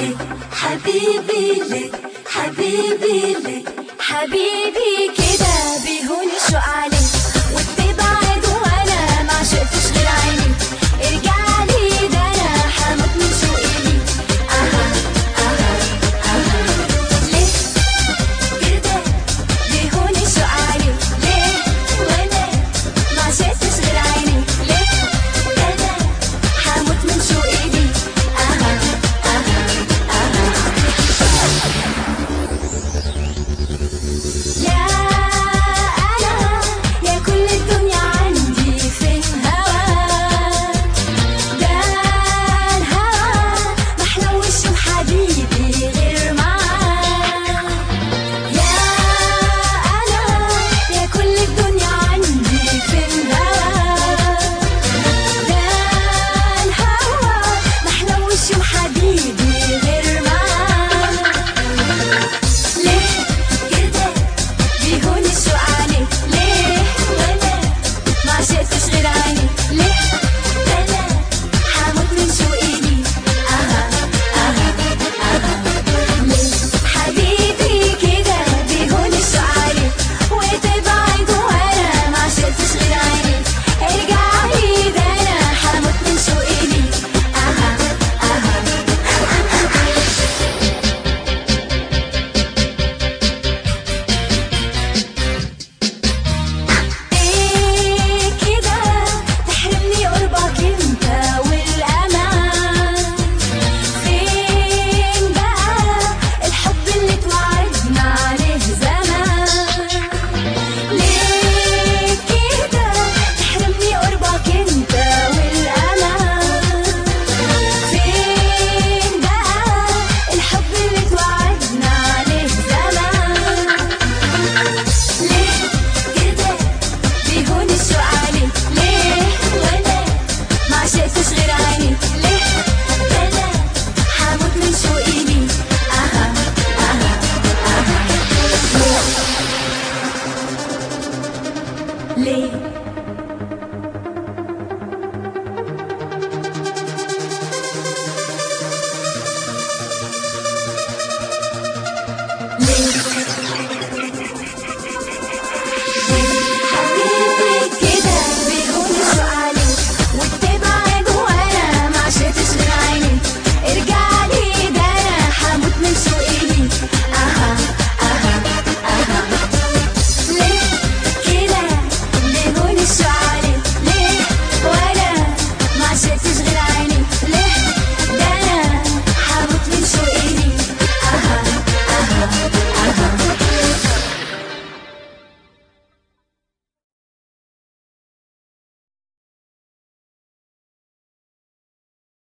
عليك حبيبي ليه حبيبي ليه حبيبي كده بيهون الشوق عليك وبتبعد وانا ما شفتش غير عينيك ارجع لي ده انا هموت من شوقي ليك اها اها اها ليه كده بيهون الشوق عليك ليه وانا ما شفتش غير عينيك ليه ده انا هموت من شوقي ليك اها اها اها يا أنا يا كل الدنيا عندي في الهوى ده الهوى محلوش وحبيبي غير معاه يا أنا يا كل الدنيا عندي في الهوى ده الهوى محلوش وحبيبي غير معاه ليه كده بيهون الشوق عليك ليه وانا ما شفتش غير عينيك ليه ده انا هموت من شوقي ليك اها اها اها ليه حبيبي كده بيهون الشوق عليك وتبعد وانا ما شفتش غير عينيك ارجع لي ده انا هموت من شوقي ليك اها اها ايه كده تحرمني قربك انت والامان فين بقى الحب اللي توعدنا عليه زمان ليه كده تحرمني قربك انت والامان فين بقى الحب اللي توعدنا عليه زمان ليه كده بيهون الشوق عليك ليه وانا ما شفتش غير عينيك ليه ده انا هموت من شوقي ليك اها اها اها ليه ليه ليه